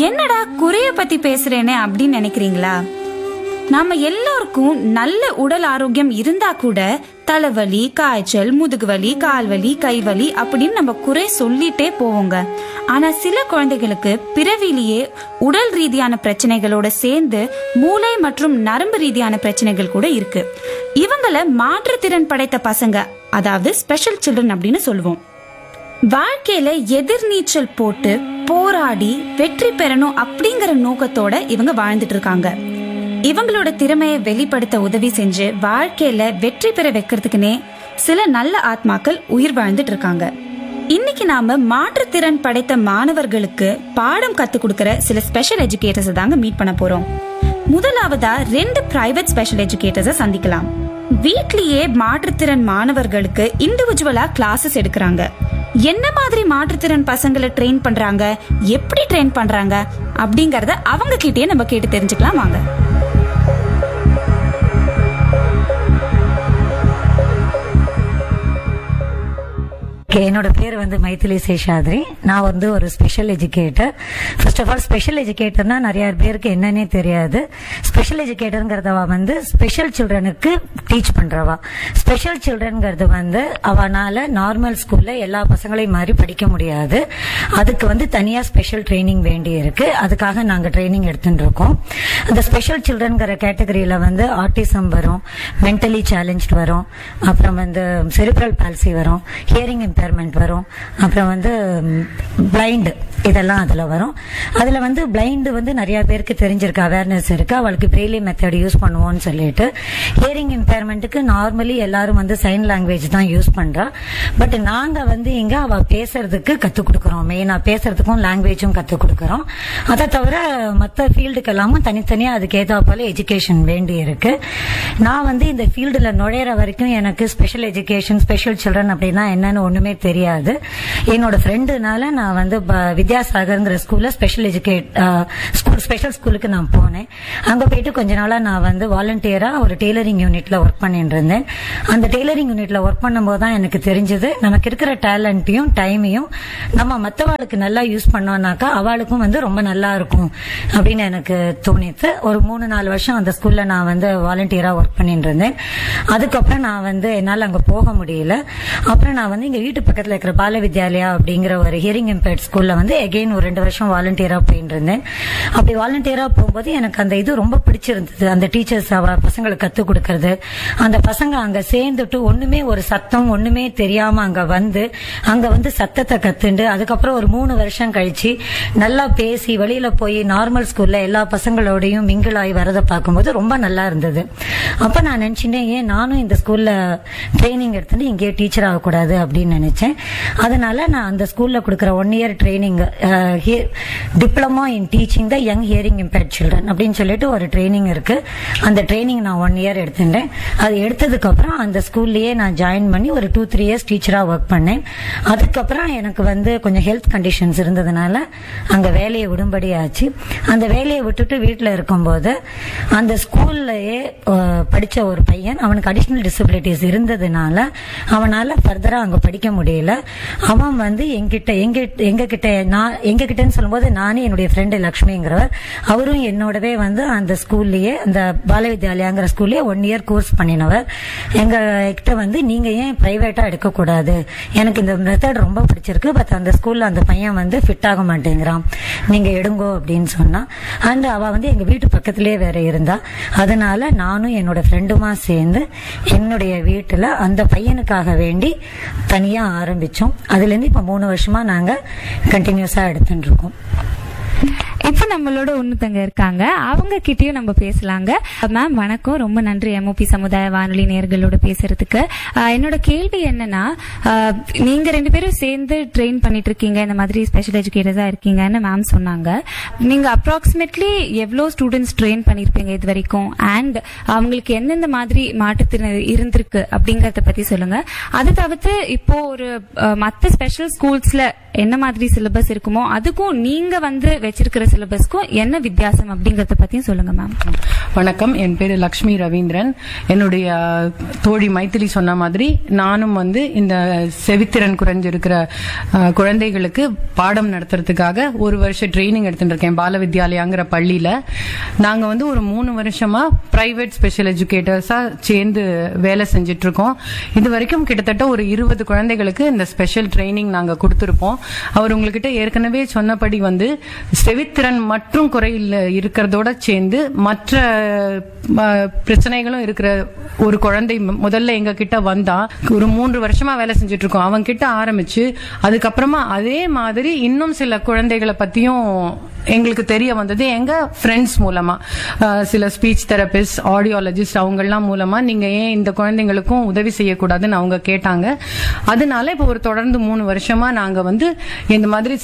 என்னடா குறைய பத்தி பேசுறேனே அப்படின்னு நினைக்கிறீங்களா நாம எல்லாருக்கும் நல்ல உடல் ஆரோக்கியம் இருந்தா கூட தலைவலி காய்ச்சல் முதுகுவலி கால்வலி கைவலி அப்படின்னு நம்ம குறை சொல்லிட்டே போவோங்க ஆனா சில குழந்தைகளுக்கு பிறவிலேயே உடல் ரீதியான பிரச்சனைகளோட சேர்ந்து மூளை மற்றும் நரம்பு ரீதியான பிரச்சனைகள் கூட இருக்கு இவங்கள மாற்றுத்திறன் படைத்த பசங்க அதாவது ஸ்பெஷல் சில்ட்ரன் அப்படின்னு சொல்லுவோம் வாழ்க்கையில எதிர்நீச்சல் போட்டு போராடி வெற்றி பெறணும் அப்படிங்கிற நோக்கத்தோட இவங்க வாழ்ந்துட்டு இருக்காங்க இவங்களோட திறமையை வெளிப்படுத்த உதவி செஞ்சு வாழ்க்கையில வெற்றி பெற வைக்கிறதுக்குனே சில நல்ல ஆத்மாக்கள் உயிர் வாழ்ந்துட்டு இருக்காங்க இன்னைக்கு நாம மாற்றுத்திறன் படைத்த மாணவர்களுக்கு பாடம் கத்து கொடுக்கிற சில ஸ்பெஷல் எஜுகேட்டர்ஸ் தாங்க மீட் பண்ண போறோம் முதலாவதா ரெண்டு பிரைவேட் ஸ்பெஷல் எஜுகேட்டர்ஸை சந்திக்கலாம் வீட்லயே மாற்றுத்திறன் மாணவர்களுக்கு இண்டிவிஜுவலா கிளாஸஸ் எடுக்கிறாங்க என்ன மாதிரி மாற்றுத்திறன் பசங்களை ட்ரெயின் பண்றாங்க எப்படி ட்ரெயின் பண்றாங்க அப்படிங்கறத அவங்க கிட்டயே நம்ம கேட்டு தெரிஞ்சுக்கலாம் வாங்க Okay, என்னோட பேர் வந்து மைத்திலி சேஷாத்ரி நான் வந்து ஒரு special educator first of all special எஜுகேட்டர்னா நிறைய பேருக்கு என்னன்னே தெரியாது ஸ்பெஷல் எஜுகேட்டருங்கிறதவா வந்து ஸ்பெஷல் சில்ட்ரனுக்கு டீச் பண்றவா ஸ்பெஷல் சில்ட்ரன்ங்கிறது வந்து அவனால நார்மல் ஸ்கூல்ல எல்லா பசங்களையும் மாதிரி படிக்க முடியாது அதுக்கு வந்து தனியா ஸ்பெஷல் ட்ரைனிங் வேண்டி இருக்கு அதுக்காக நாங்க ட்ரைனிங் எடுத்துட்டு இருக்கோம் அந்த ஸ்பெஷல் சில்ட்ரன்கிற கேட்டகரியில வந்து ஆட்டிசம் வரும் மென்டலி சேலஞ்ச் வரும் அப்புறம் வந்து செரிப்ரல் பால்சி வரும் ஹியரிங் இம்பேர்மெண்ட் வரும் அப்புறம் வந்து பிளைண்ட் இதெல்லாம் அதுல வரும் அதுல வந்து பிளைண்ட் வந்து நிறைய பேருக்கு தெரிஞ்சிருக்கு அவேர்னஸ் இருக்கு அவளுக்கு பிரெய்லி மெத்தட் யூஸ் பண்ணுவோம்னு சொல்லிட்டு ஹியரிங் இம்பேர்மெண்ட்டுக்கு நார்மலி எல்லாரும் வந்து சைன் லாங்குவேஜ் தான் யூஸ் பண்றா பட் நாங்க வந்து இங்க அவ பேசுறதுக்கு கத்து கொடுக்கறோம் மெயினா பேசுறதுக்கும் லாங்குவேஜும் கத்து கொடுக்கறோம் அதை தவிர மற்ற ஃபீல்டுக்கு எல்லாமும் தனித்தனியா அதுக்கு ஏதா போல எஜுகேஷன் வேண்டி இருக்கு நான் வந்து இந்த ஃபீல்டுல நுழையிற வரைக்கும் எனக்கு ஸ்பெஷல் எஜுகேஷன் ஸ்பெஷல் சில்ட்ரன் அப்படின்னா என்னன்னு ஒண்ணுமே தெரியாது என்னோட ஃப்ரெண்டுனால நான் வந்து ப- வித்யாசாகர்ங்கிற ஸ்கூல்ல ஸ்பெஷல் எஜுகேட் ஸ்கூல் ஸ்பெஷல் ஸ்கூலுக்கு நான் போனேன் அங்க போயிட்டு கொஞ்ச நாளா நான் வந்து வாலண்டியரா ஒரு டெய்லரிங் யூனிட்ல ஒர்க் பண்ணிட்டு இருந்தேன் அந்த டெய்லரிங் யூனிட்ல ஒர்க் பண்ணும்போது தான் எனக்கு தெரிஞ்சது நமக்கு இருக்கிற டேலண்ட்டையும் டைமையும் நம்ம மற்றவாளுக்கு நல்லா யூஸ் பண்ணோம்னாக்கா அவளுக்கும் வந்து ரொம்ப நல்லா இருக்கும் அப்படின்னு எனக்கு தோணித்து ஒரு மூணு நாலு வருஷம் அந்த ஸ்கூல்ல நான் வந்து வாலண்டியரா ஒர்க் பண்ணிட்டு இருந்தேன் அதுக்கப்புறம் நான் வந்து என்னால் அங்க போக முடியல அப்புறம் நான் வந்து இங்க வீட்டு பக்கத்துல இருக்கிற பால வித்யாலயா அப்படிங்கிற ஒரு ஹியரிங் இம்பேர்ட் ஸ்கூல்ல வந்து எகைன் ஒரு ரெண்டு வருஷம் வாலண்டியரா போயிட்டு இருந்தேன் அப்படி வாலண்டியரா போகும்போது எனக்கு அந்த இது ரொம்ப பிடிச்சிருந்தது அந்த டீச்சர்ஸ் அவ பசங்களுக்கு கத்துக் கொடுக்கறது அந்த பசங்க அங்க சேர்ந்துட்டு ஒண்ணுமே ஒரு சத்தம் ஒண்ணுமே தெரியாம அங்க வந்து அங்க வந்து சத்தத்தை கத்துண்டு அதுக்கப்புறம் ஒரு மூணு வருஷம் கழிச்சு நல்லா பேசி வெளியில போய் நார்மல் ஸ்கூல்ல எல்லா பசங்களோடையும் மிங்கிள் ஆகி வரதை பார்க்கும்போது ரொம்ப நல்லா இருந்தது அப்ப நான் நினைச்சிட்டேன் ஏன் நானும் இந்த ஸ்கூல்ல ட்ரைனிங் எடுத்துட்டு இங்கேயே டீச்சர் ஆகக்கூடாது அப்படின்னு நினைச்சேன் அதனால நான் அந்த ஸ்கூல்ல கொடுக்குற one year training diploma in teaching the young hearing impaired children அப்படின்னு சொல்லிட்டு ஒரு ட்ரைனிங் இருக்கு அந்த ட்ரைனிங் நான் ஒன் இயர் எடுத்துட்டேன் அது எடுத்ததுக்கு அப்புறம் அந்த ஸ்கூல்லயே நான் ஜாயின் பண்ணி ஒரு டூ த்ரீ இயர்ஸ் டீச்சரா ஒர்க் பண்ணேன் அதுக்கப்புறம் எனக்கு வந்து கொஞ்சம் ஹெல்த் கண்டிஷன்ஸ் இருந்ததுனால அங்க வேலையை விடும்படி ஆச்சு அந்த வேலையை விட்டுட்டு வீட்டில் இருக்கும்போது அந்த ஸ்கூல்லயே அஹ், படிச்ச ஒரு பையன் அவனுக்கு அடிஷனல் டிசபிலிட்டிஸ் இருந்ததுனால அவனால ஃபர்தரா அங்க படிக்க முடியல அவன் வந்து எங்கிட்ட எங்க எங்க கிட்ட நான் எங்க கிட்டன்னு சொல்லும்போது நானே என்னுடைய ஃப்ரெண்டு லக்ஷ்மிங்கிறவர் அவரும் என்னோடவே வந்து அந்த ஸ்கூல்லயே அந்த பால வித்யாலயாங்கிற ஸ்கூல்லயே ஒன் இயர் கோர்ஸ் பண்ணினவர் எங்க கிட்ட வந்து நீங்க ஏன் பிரைவேட்டா எடுக்கக்கூடாது எனக்கு இந்த மெத்தட் ரொம்ப பிடிச்சிருக்கு பட் அந்த ஸ்கூல்ல அந்த பையன் வந்து ஃபிட் ஆக மாட்டேங்கிறான் நீங்க எடுங்கோ அப்படின்னு சொன்னா அண்ட் அவ வந்து எங்க வீட்டு பக்கத்திலே வேற இருந்தா அதனால நானும் என்னோட ஃப்ரெண்டுமா சேர்ந்து என்னுடைய வீட்டுல அந்த பையனுக்காக வேண்டி தனியா ஆரம்பிச்சோம் அதுல இருந்து இப்ப மூணு வருஷமா நாங்க கண்டினியூஸா எடுத்துட்டு இருக்கோம் இப்ப நம்மளோட ஒண்ணுத்தங்க இருக்காங்க அவங்க கிட்டயும் நம்ம பேசலாங்க மேம் வணக்கம் ரொம்ப நன்றி எம்ஓபி சமுதாய வானொலி நேர்களோட பேசுறதுக்கு ஆஹ் என்னோட கேள்வி என்னன்னா ஆஹ் நீங்க ரெண்டு பேரும் சேர்ந்து ட்ரெயின் பண்ணிட்டு இருக்கீங்க இந்த மாதிரி ஸ்பெஷல் எஜுகேட்டர்ஸா இருக்கீங்கன்னு மேம் சொன்னாங்க நீங்க அப்ராக்சிமேட்லி எவ்வளவு ஸ்டூடெண்ட்ஸ் ட்ரெயின் பண்ணிருப்பீங்க இது வரைக்கும் அண்ட் அவங்களுக்கு எந்தெந்த மாதிரி மாற்றுத்திறன் இருந்திருக்கு அப்படிங்கறத பத்தி சொல்லுங்க அது தவிர்த்து இப்போ ஒரு ஆஹ் மத்த ஸ்பெஷல் ஸ்கூல்ஸ்ல என்ன மாதிரி சிலபஸ் இருக்குமோ அதுக்கும் நீங்க வந்து வச்சிருக்கிற சிலபஸ்க்கும் என்ன வித்தியாசம் அப்படிங்கறத பத்தியும் சொல்லுங்க மேம் வணக்கம் என் பேரு லக்ஷ்மி ரவீந்திரன் என்னுடைய தோழி மைத்திலி சொன்ன மாதிரி நானும் வந்து இந்த செவித்திறன் குறைஞ்சிருக்கிற அஹ், குழந்தைகளுக்கு பாடம் நடத்துறதுக்காக ஒரு வருஷம் ட்ரைனிங் எடுத்துட்டு இருக்கேன் பால வித்யாலயாங்கிற பள்ளியில நாங்க வந்து ஒரு மூணு வருஷமா பிரைவேட் ஸ்பெஷல் எஜுகேட்டர்ஸா சேர்ந்து வேலை செஞ்சுட்டு இருக்கோம் இது வரைக்கும் கிட்டத்தட்ட ஒரு இருபது குழந்தைகளுக்கு இந்த ஸ்பெஷல் ட்ரைனிங் நாங்க கொடுத்திருப்போம் அவர் உங்ககிட்ட ஏற்கனவே சொன்னபடி வந்து செவித்திறன் மற்றும் குறையில் இருக்கிறதோட சேர்ந்து மற்ற அஹ், பிரச்சனைகளும் இருக்கிற ஒரு குழந்தை மு- முதல்ல எங்க கிட்ட வந்தா ஒரு மூன்று வருஷமா வேலை செஞ்சுட்டு இருக்கோம் அவங்க கிட்ட ஆரம்பிச்சு அதுக்கப்புறமா அதே மாதிரி இன்னும் சில குழந்தைகளை பத்தியும் எங்களுக்கு தெரிய வந்தது எங்க ஃப்ரெண்ட்ஸ் மூலமா அஹ், சில ஸ்பீச் தெரபிஸ்ட் ஆடியாலஜிஸ்ட் அவங்கெல்லாம் மூலமா நீங்க ஏன் இந்த குழந்தைங்களுக்கும் உதவி செய்யக்கூடாதுன்னு அவங்க கேட்டாங்க அதனால இப்போ ஒரு தொடர்ந்து மூணு வருஷமா நாங்க வந்து இந்த மாதிரி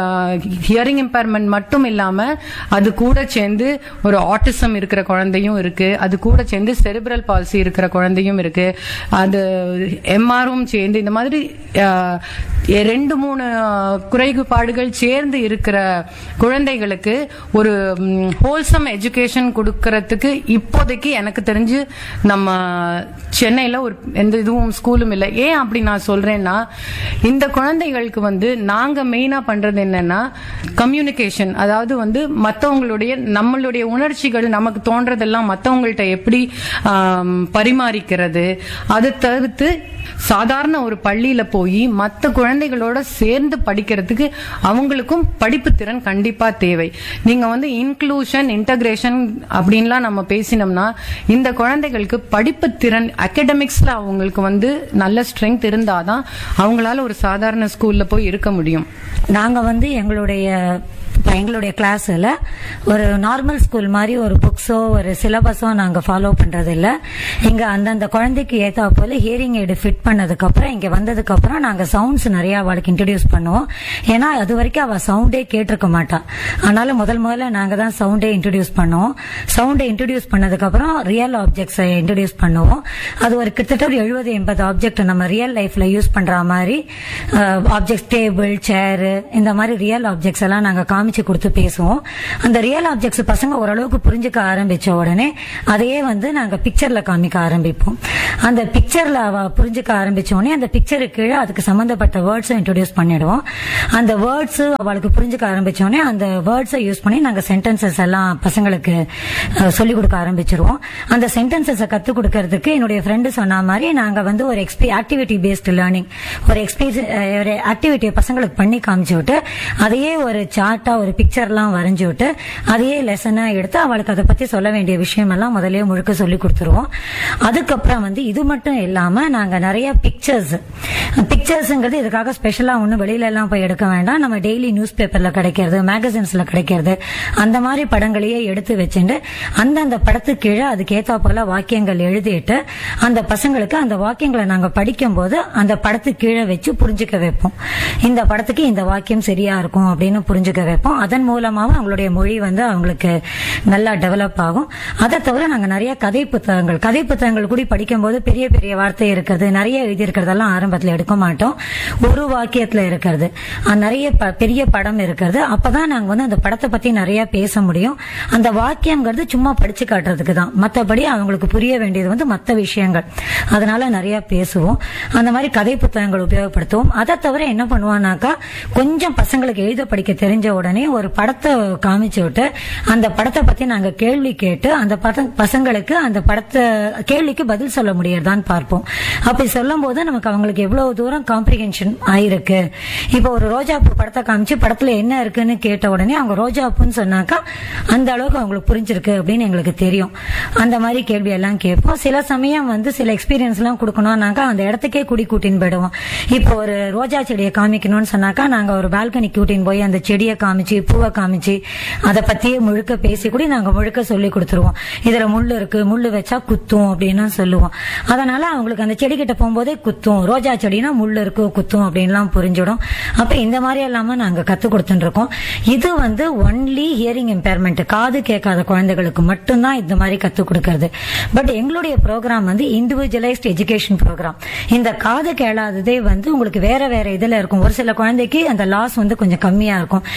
ஹியரிங் இம்பேர்மெண்ட் மட்டும் இல்லாம அது கூட சேர்ந்து ஒரு ஆட்டிசம் இருக்கிற குழந்தையும் இருக்கு அது கூட சேர்ந்து செரிப்ரல் பால்சி இருக்கிற குழந்தையும் இருக்கு அது எம்ஆரும் சேர்ந்து இந்த மாதிரி அஹ், ரெண்டு மூணு அஹ், குறைபாடுகள் சேர்ந்து இருக்கிற குழந்தைகளுக்கு ஒரு ஹோல்சம் எஜுகேஷன் கொடுக்கறதுக்கு இப்போதைக்கு எனக்கு தெரிஞ்சு நம்ம சென்னையில ஒரு எந்த இதுவும் ஸ்கூலும் இல்லை ஏன் அப்படி நான் சொல்றேன்னா இந்த குழந்தைகளுக்கு வந்து நாங்க மெயினா பண்றது என்னன்னா கம்யூனிகேஷன் அதாவது வந்து மத்தவங்களுடைய நம்மளுடைய உணர்ச்சிகள் நமக்கு தோன்றதெல்லாம் மத்தவங்கள்ட்ட எப்படி ஆம், பரிமாறிக்கிறது அதை தவிர்த்து சாதாரண ஒரு பள்ளியில போய் மத்த குழந்தைகளோட சேர்ந்து படிக்கிறதுக்கு அவங்களுக்கும் படிப்பு திறன் கண்டிப்பா தேவை நீங்க வந்து இன்க்ளூஷன் இன்டகிரேஷன் அப்படின்லாம் நம்ம பேசினோம்னா இந்த குழந்தைகளுக்கு படிப்பு திறன் அகடமிக்ஸ்ல அவங்களுக்கு வந்து நல்ல ஸ்ட்ரென்த் இருந்தாதான் அவங்களால ஒரு சாதாரண ஸ்கூல்ல போய் இருக்க முடியும் நாங்க வந்து எங்களுடைய இப்ப எங்களுடைய கிளாஸ்ல ஒரு நார்மல் ஸ்கூல் மாதிரி ஒரு புக்ஸோ ஒரு சிலபஸோ நாங்க ஃபாலோ பண்றது இல்ல இங்க அந்தந்த குழந்தைக்கு ஏத்தா போல ஹியரிங் எய்டு ஃபிட் பண்ணதுக்கு அப்புறம் இங்க வந்ததுக்கு அப்புறம் நாங்க சவுண்ட்ஸ் நிறைய அவளுக்கு இன்ட்ரடியூஸ் பண்ணுவோம் ஏன்னா அது வரைக்கும் அவ சவுண்டே கேட்டிருக்க மாட்டா அதனால முதல் முதல்ல நாங்க தான் சவுண்டே இன்ட்ரடியூஸ் பண்ணுவோம் சவுண்டை இன்ட்ரடியூஸ் பண்ணதுக்கு அப்புறம் ரியல் ஆப்ஜெக்ட்ஸ் இன்ட்ரடியூஸ் பண்ணுவோம் அது ஒரு கிட்டத்தட்ட ஒரு எழுபது எண்பது ஆப்ஜெக்ட் நம்ம ரியல் லைஃப்ல யூஸ் பண்ற மாதிரி ஆப்ஜெக்ட் டேபிள் சேர் இந்த மாதிரி ரியல் ஆப்ஜெக்ட்ஸ் எல்லாம் நாங்க காமிச்சு கொடுத்து பேசுவோம் அந்த ரியல் ஆப்ஜெக்ட்ஸ் பசங்க ஓரளவுக்கு புரிஞ்சுக்க ஆரம்பிச்ச உடனே அதையே வந்து நாங்க பிக்சர்ல காமிக்க ஆரம்பிப்போம் அந்த பிக்சர்ல அவ புரிஞ்சுக்க ஆரம்பிச்ச உடனே அந்த பிக்சருக்கு கீழே அதுக்கு சம்பந்தப்பட்ட வேர்ட்ஸும் இன்ட்ரோடியூஸ் பண்ணிடுவோம் அந்த வேர்ட்ஸ் அவளுக்கு புரிஞ்சுக்க ஆரம்பிச்ச உடனே அந்த வேர்ட்ஸை யூஸ் பண்ணி நாங்க சென்டென்சஸ் எல்லாம் பசங்களுக்கு அஹ், சொல்லிக் கொடுக்க ஆரம்பிச்சிருவோம் அந்த சென்டென்சஸை கத்துக் கொடுக்கறதுக்கு என்னுடைய ஃப்ரெண்டு சொன்ன மாதிரி நாங்க வந்து ஒரு எக்ஸ்பி ஆக்டிவிட்டி பேஸ்டு லேர்னிங் ஒரு எக்ஸ்பீரியன்ஸ் ஒரு ஆக்டிவிட்டியை பசங்களுக்கு பண்ணி காமிச்சு விட்டு அதையே ஒரு சார்ட்டா ஒரு பிக்சர்லாம் வரைஞ்சு விட்டு அதையே லெசனா எடுத்து அவளுக்கு அதை பத்தி சொல்ல வேண்டிய விஷயம் எல்லாம் முதல்லயே முழுக்க சொல்லி கொடுத்துருவோம் அதுக்கப்புறம் வந்து இது மட்டும் இல்லாம நாங்க நிறைய பிக்சர்ஸ் பிக்சர்ஸ்ங்கிறது இதுக்காக ஸ்பெஷலா ஒன்றும் வெளியில எல்லாம் போய் எடுக்க வேண்டாம் நம்ம டெய்லி நியூஸ் பேப்பர்ல கிடைக்கிறது மேகசின்ஸ்ல கிடைக்கிறது அந்த மாதிரி படங்களையே எடுத்து வச்சுட்டு அந்தந்த படத்துக்கு கீழே அதுக்கு ஏத்தா போல வாக்கியங்கள் எழுதிட்டு அந்த பசங்களுக்கு அந்த வாக்கியங்களை நாங்க படிக்கும் போது அந்த படத்துக்கு கீழே வச்சு புரிஞ்சுக்க வைப்போம் இந்த படத்துக்கு இந்த வாக்கியம் சரியா இருக்கும் அப்படின்னு புரிஞ்சுக்க வைப்போம் அதன் மூலமாவும் அவங்களுடைய மொழி வந்து அவங்களுக்கு நல்லா டெவலப் ஆகும் அதை தவிர நாங்க நிறைய கதை புத்தகங்கள் கதை புத்தகங்கள் கூட படிக்கும்போது பெரிய பெரிய வார்த்தை இருக்கிறது நிறைய எழுதி இருக்கிறதெல்லாம் ஆரம்பத்துல எடுக்க மாட்டோம் ஒரு வாக்கியத்துல இருக்கிறது அஹ் நிறைய ப- பெரிய படம் இருக்கிறது அப்பதான் நாங்க வந்து அந்த படத்தை பத்தி நிறைய பேச முடியும் அந்த வாக்கியங்கிறது சும்மா படிச்சு காட்டுறதுக்கு தான் மத்தபடி அவங்களுக்கு புரிய வேண்டியது வந்து மத்த விஷயங்கள் அதனால நிறைய பேசுவோம் அந்த மாதிரி கதை புத்தகங்கள் உபயோகப்படுத்துவோம் அதை தவிர என்ன பண்ணுவானாக்கா கொஞ்சம் பசங்களுக்கு எழுத படிக்க தெரிஞ்ச உடனே ஒரு படத்தை காமிச்சு விட்டு அந்த படத்தை பத்தி நாங்க கேள்வி கேட்டு அந்த பத- பசங்களுக்கு அந்த படத்தை கேள்விக்கு பதில் சொல்ல முடியறதான்னு பார்ப்போம் அப்படி சொல்லும் போது நமக்கு அவங்களுக்கு எவ்வளவு தூரம் காம்ப்ரிஹென்ஷன் ஆயிருக்கு இப்போ ஒரு ரோஜாப்பூ படத்தை காமிச்சு படத்துல என்ன இருக்குன்னு கேட்ட உடனே அவங்க ரோஜாப்பூன்னு சொன்னாக்கா அந்த அளவுக்கு அவங்களுக்கு புரிஞ்சிருக்கு அப்படின்னு எங்களுக்கு தெரியும் அந்த மாதிரி கேள்வி எல்லாம் கேட்போம் சில சமயம் வந்து சில எக்ஸ்பீரியன்ஸ் எல்லாம் கொடுக்கணும்னாக்கா அந்த இடத்துக்கே குடி கூட்டின்னு போயிடுவோம் இப்போ ஒரு ரோஜா செடியை காமிக்கணும்னு சொன்னாக்கா நாங்க ஒரு பால்கனி கூட்டின்னு போய் அந்த செடியை காமிச்சு பூவை காமிச்சு அதை பத்தியே முழுக்க பேசி கூட நாங்க முழுக்க சொல்லி கொடுத்துருவோம் இதுல முள்ளு இருக்கு முள்ளு வச்சா குத்தும் அப்படின்னு சொல்லுவோம் அதனால அவங்களுக்கு அந்த செடி கிட்ட போகும்போதே குத்தும் ரோஜா செடினா முள்ளு இருக்கு குத்தும் அப்படின்லாம் புரிஞ்சிடும் அப்ப இந்த மாதிரி எல்லாமே நாங்க கத்து கொடுத்துட்டு இருக்கோம் இது வந்து ஒன்லி ஹியரிங் இம்பேர்மெண்ட் காது கேட்காத குழந்தைகளுக்கு மட்டும்தான் இந்த மாதிரி கத்து கொடுக்கறது பட் எங்களுடைய ப்ரோக்ராம் வந்து இண்டிவிஜுவலைஸ்ட் எஜுகேஷன் ப்ரோக்ராம் இந்த காது கேளாததே வந்து உங்களுக்கு வேற வேற இதுல இருக்கும் ஒரு சில குழந்தைக்கு அந்த லாஸ் வந்து கொஞ்சம் கம்மியா இருக்கும் சில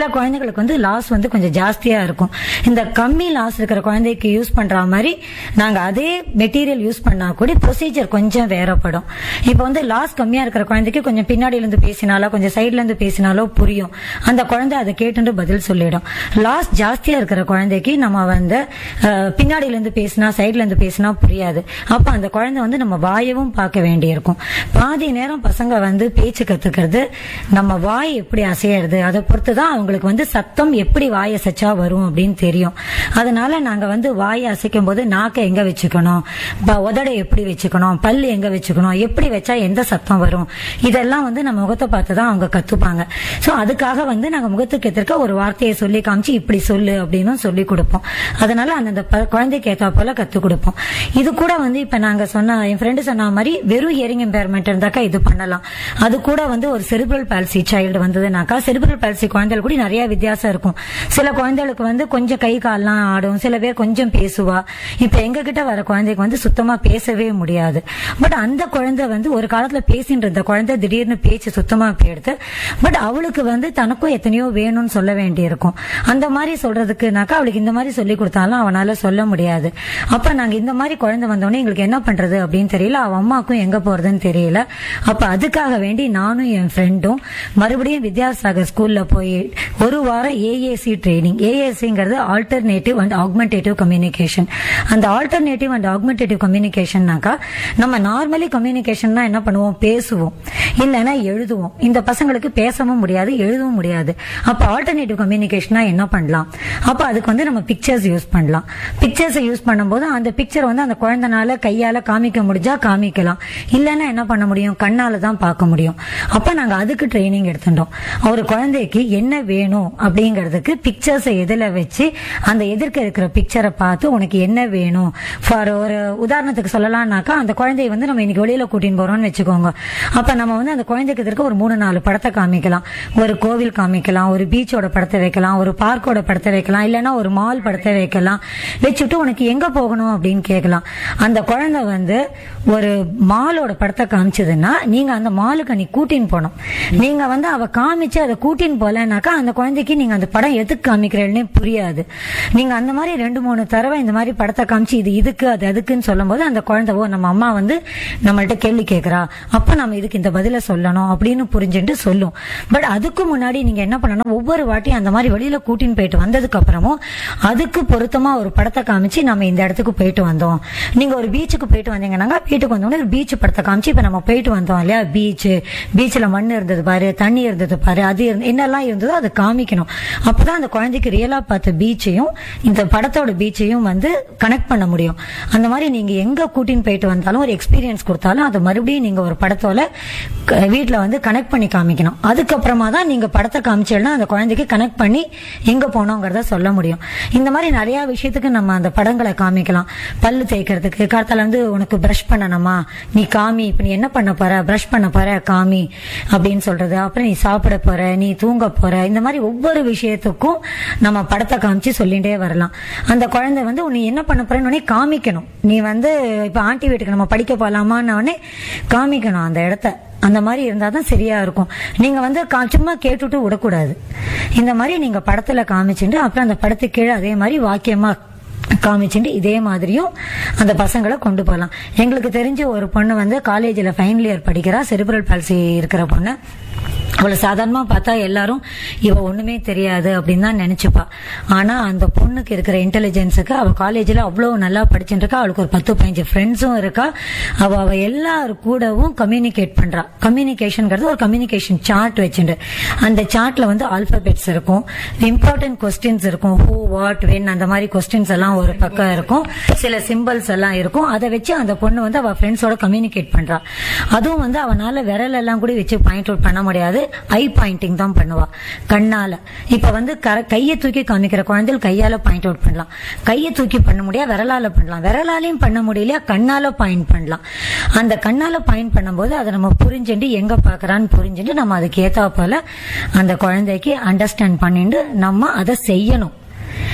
குழந்தைகளுக்கு வந்து லாஸ் வந்து கொஞ்சம் ஜாஸ்தியா இருக்கும் இந்த கம்மி லாஸ் இருக்கிற குழந்தைக்கு யூஸ் பண்ற மாதிரி நாங்க அதே மெட்டீரியல் யூஸ் பண்ணா கூட ப்ரொசீஜர் கொஞ்சம் வேறப்படும் இப்போ வந்து லாஸ் கம்மியா இருக்கிற குழந்தைக்கு கொஞ்சம் பின்னாடில இருந்து பேசினாலோ கொஞ்சம் சைடுல இருந்து பேசினாலோ புரியும் அந்த குழந்தை அதை கேட்டுட்டு பதில் சொல்லிடும் லாஸ் ஜாஸ்தியா இருக்கிற குழந்தைக்கு நம்ம வந்து அஹ், பின்னாடில இருந்து பேசினா சைடுல இருந்து பேசினா புரியாது அப்ப அந்த குழந்தை வந்து நம்ம வாயவும் பார்க்க வேண்டியிருக்கும் பாதி நேரம் பசங்க வந்து பேச்சு கத்துக்கிறது நம்ம வாய் எப்படி அசையறது அதை பொறுத்து தான் அவங்களுக்கு வந்து சத்தம் எப்படி வாய் அசைச்சா வரும் அப்படின்னு தெரியும் அதனால நாங்க வந்து வாயை அசைக்கும் போது நாக்கை எங்க வச்சுக்கணும் ப- உதடை எப்படி வச்சுக்கணும் பல்லு எங்க வச்சுக்கணும் எப்படி வச்சா எந்த சத்தம் வரும் இதெல்லாம் வந்து நம்ம முகத்தை பார்த்து தான் அவங்க கத்துப்பாங்க சோ அதுக்காக வந்து நாங்க முகத்துக்கு எதிர்க்க ஒரு வார்த்தையை சொல்லி காமிச்சு இப்படி சொல்லு அப்படின்னு சொல்லி கொடுப்போம் அதனால அந்தந்த ப- குழந்தைக்கு ஏத்தா போல கத்து கொடுப்போம் இது கூட வந்து இப்ப நாங்க சொன்ன என் ஃப்ரெண்டு சொன்ன மாதிரி வெறும் ஹியரிங் இம்பேர்மெண்ட் இருந்தாக்கா இது பண்ணலாம் அது கூட வந்து ஒரு செரிபிரல் பால்சி சைல்டு வந்ததுனாக்கா செரிபிரல் பால்சி குழந்தைகள் கூட நிறைய வித்தியாசம் இருக்கும் சில குழந்தைகளுக்கு வந்து கொஞ்சம் கை கால்லாம் ஆடும் சில பேர் கொஞ்சம் பேசுவா இப்ப எங்க கிட்ட வர குழந்தைக்கு வந்து சுத்தமா பேசவே முடியாது பட் அந்த குழந்தை வந்து ஒரு காலத்துல பேசிட்டு இருந்த குழந்தை திடீர்னு பேச்சு சுத்தமா போயிடுது பட் அவளுக்கு வந்து தனக்கும் எத்தனையோ வேணும்னு சொல்ல வேண்டியிருக்கும் அந்த மாதிரி சொல்றதுக்குனாக்கா அவளுக்கு இந்த மாதிரி சொல்லி கொடுத்தாலும் அவனால சொல்ல முடியாது அப்ப நாங்க இந்த மாதிரி குழந்தை வந்தோடனே எங்களுக்கு என்ன பண்றது அப்படின்னு தெரியல அவ அம்மாக்கும் எங்க போறதுன்னு தெரியல அப்ப அதுக்காக வேண்டி நானும் என் ஃப்ரெண்டும் மறுபடியும் வித்யாசாகர் ஸ்கூல்ல போய் ஒரு வாரம் ஏஏசி ட்ரைனிங் ஏஏசிங்கிறது ஆல்டர்னேட்டிவ் அண்ட் ஆக்மெண்டேட்டிவ் கம்யூனிகேஷன் அந்த ஆல்டர்னேட்டிவ் அண்ட் ஆக்மெண்டேட்டிவ் கம்யூனிகேஷன்னாக்கா நம்ம நார்மலி கம்யூனிகேஷன்னா என்ன பண்ணுவோம் பேசுவோம் இல்லைன்னா எழுதுவோம் இந்த பசங்களுக்கு பேசவும் முடியாது எழுதவும் முடியாது அப்ப ஆல்டர்னேட்டிவ் கம்யூனிகேஷனா என்ன பண்ணலாம் அப்ப அதுக்கு வந்து நம்ம பிக்சர்ஸ் யூஸ் பண்ணலாம் பிக்சர்ஸ் யூஸ் பண்ணும்போது அந்த பிக்சர் வந்து அந்த குழந்தைனால கையால காமிக்க முடிஞ்சா காமிக்கலாம் இல்லைன்னா என்ன பண்ண முடியும் கண்ணால தான் பார்க்க முடியும் அப்ப நாங்க அதுக்கு ட்ரைனிங் எடுத்துட்டோம் ஒரு குழந்தைக்கு என்ன வேணும் அப்படிங்கிறதுக்கு பிக்சர்ஸை எதில் வச்சு அந்த எதிர்க்க இருக்கிற பிக்சரை பார்த்து உனக்கு என்ன வேணும் ஃபார் ஒரு உதாரணத்துக்கு சொல்லலாம்னாக்கா அந்த குழந்தைய வந்து நம்ம இன்னைக்கு வெளியில கூட்டின்னு போறோம்னு வச்சுக்கோங்க அப்ப நம்ம வந்து அந்த குழந்தைக்கு எதிர்க்க ஒரு மூணு நாலு படத்தை காமிக்கலாம் ஒரு கோவில் காமிக்கலாம் ஒரு பீச்சோட படத்தை வைக்கலாம் ஒரு பார்க்கோட படத்தை வைக்கலாம் இல்லைன்னா ஒரு மால் படத்தை வைக்கலாம் வச்சுட்டு உனக்கு எங்க போகணும் அப்படின்னு கேட்கலாம் அந்த குழந்தை வந்து ஒரு மாலோட படத்தை காமிச்சதுன்னா நீங்க அந்த மாலுக்கு நீ கூட்டின்னு போகணும் நீங்க வந்து அவ காமிச்சு அதை கூட்டின்னு போலனாக்கா அந்த குழந்தைக்கு நீங்க அந்த படம் எதுக்கு காமிக்கிறேன்னு புரியாது நீங்க அந்த மாதிரி ரெண்டு மூணு தடவை இந்த மாதிரி படத்தை காமிச்சு இது இதுக்கு அது அதுக்குன்னு சொல்லும்போது அந்த குழந்தை ஓ நம்ம அம்மா வந்து நம்மள்ட்ட கேள்வி கேட்கறா அப்ப நம்ம இதுக்கு இந்த பதில சொல்லணும் அப்படின்னு புரிஞ்சுட்டு சொல்லும் பட் அதுக்கு முன்னாடி நீங்க என்ன பண்ணணும் ஒவ்வொரு வாட்டியும் அந்த மாதிரி வெளியில கூட்டின்னு போயிட்டு வந்ததுக்கு அப்புறமும் அதுக்கு பொருத்தமா ஒரு படத்தை காமிச்சு நம்ம இந்த இடத்துக்கு போயிட்டு வந்தோம் நீங்க ஒரு பீச்சுக்கு போயிட்டு வந்தீங்கன்னா வீட்டுக்கு வந்தோடனே ஒரு பீச் படத்தை காமிச்சு இப்ப நம்ம போயிட்டு வந்தோம் இல்லையா பீச் பீச்ல மண் இருந்தது பாரு தண்ணி இருந்தது பாரு அது இருந்து- என்னெல்லாம் இருந்ததோ அதை காமிக்கணும் அப்பதான் அந்த குழந்தைக்கு ரியலா பார்த்த பீச்சையும் இந்த படத்தோட பீச்சையும் வந்து கனெக்ட் பண்ண முடியும் அந்த மாதிரி நீங்க எங்க கூட்டின்னு போயிட்டு வந்தாலும் ஒரு எக்ஸ்பீரியன்ஸ் கொடுத்தாலும் அதை மறுபடியும் நீங்க ஒரு படத்தோட க- வீட்ல வந்து கனெக்ட் பண்ணி காமிக்கணும் அதுக்கப்புறமா தான் நீங்க படத்தை காமிச்சேன்னா அந்த குழந்தைக்கு கனெக்ட் பண்ணி எங்க போனோங்கிறத சொல்ல முடியும் இந்த மாதிரி நிறைய விஷயத்துக்கு நம்ம அந்த படங்களை காமிக்கலாம் பல்லு தேய்க்கிறதுக்கு காலத்தால வந்து உனக்கு பிரஷ் பண்ணணுமா நீ காமி இப்ப நீ என்ன பண்ண போற பிரஷ் பண்ண போற காமி அப்படின்னு சொல்றது அப்புறம் நீ சாப்பிட போற நீ தூங்க போற இந்த மாதிரி ஒவ்வொரு விஷயத்துக்கும் நம்ம படத்தை காமிச்சு சொல்லிட்டே வரலாம் அந்த குழந்தை வந்து நீ என்ன பண்ண போறேன்னு உடனே காமிக்கணும் நீ வந்து இப்ப ஆண்டி வீட்டுக்கு நம்ம படிக்க போலாமான்னு உடனே காமிக்கணும் அந்த இடத்த அந்த மாதிரி இருந்தால் தான் சரியா இருக்கும் நீங்க வந்து கா- சும்மா கேட்டுட்டு விடக்கூடாது இந்த மாதிரி நீங்க படத்துல காமிச்சுட்டு அப்புறம் அந்த படத்துக்கு கீழே அதே மாதிரி வாக்கியமா காமிச்சுட்டு இதே மாதிரியும் அந்த பசங்களை கொண்டு போகலாம் எங்களுக்கு தெரிஞ்ச ஒரு பொண்ணு வந்து காலேஜில் ஃபைனல் இயர் படிக்கிறா செரிப்ரல் பால்சி இருக்கிற பொண்ணு அவளை சாதாரணமா பார்த்தா எல்லாரும் இவ ஒண்ணுமே தெரியாது அப்படின்னு தான் நினைச்சுப்பா ஆனா அந்த பொண்ணுக்கு இருக்கிற இன்டெலிஜென்ஸுக்கு அவ காலேஜ்ல அவ்வளவு நல்லா படிச்சுட்டு இருக்கா அவளுக்கு ஒரு பத்து பதினஞ்சு ஃப்ரெண்ட்ஸும் இருக்கா அவ அவ எல்லாரு கூடவும் கம்யூனிகேட் பண்றா கம்யூனிகேஷன்ங்கிறது ஒரு கம்யூனிகேஷன் சார்ட் வச்சுட்டு அந்த சார்ட்ல வந்து ஆல்பபெட்ஸ் இருக்கும் இம்பார்ட்டன்ட் கொஸ்டின்ஸ் இருக்கும் ஹூ வாட் வென் அந்த மாதிரி கொஸ்டின்ஸ் எல்லாம் ஒரு பக்கம் இருக்கும் சில சிம்பிள்ஸ் எல்லாம் இருக்கும் அதை வச்சு அந்த பொண்ணு வந்து அவ ஃப்ரெண்ட்ஸோட கம்யூனிகேட் பண்றா அதுவும் வந்து அவனால விரல் எல்லாம் கூட வச்சு பாயிண்ட் அவுட் பண்ண முடியாது ஐ பாயிண்டிங் தான் பண்ணுவா கண்ணால இப்ப வந்து கர- கையை தூக்கி காமிக்கிற குழந்தைகள் கையால பாயிண்ட் அவுட் பண்ணலாம் கையை தூக்கி பண்ண முடியாது விரலால பண்ணலாம் விரலாலையும் பண்ண முடியலையா கண்ணால பாயிண்ட் பண்ணலாம் அந்த கண்ணால பாயிண்ட் பண்ணும்போது அதை நம்ம புரிஞ்சுட்டு எங்க பாக்குறான்னு புரிஞ்சுட்டு நம்ம அதுக்கு ஏத்தா போல அந்த குழந்தைக்கு அண்டர்ஸ்டாண்ட் பண்ணிட்டு நம்ம அதை செய்யணும்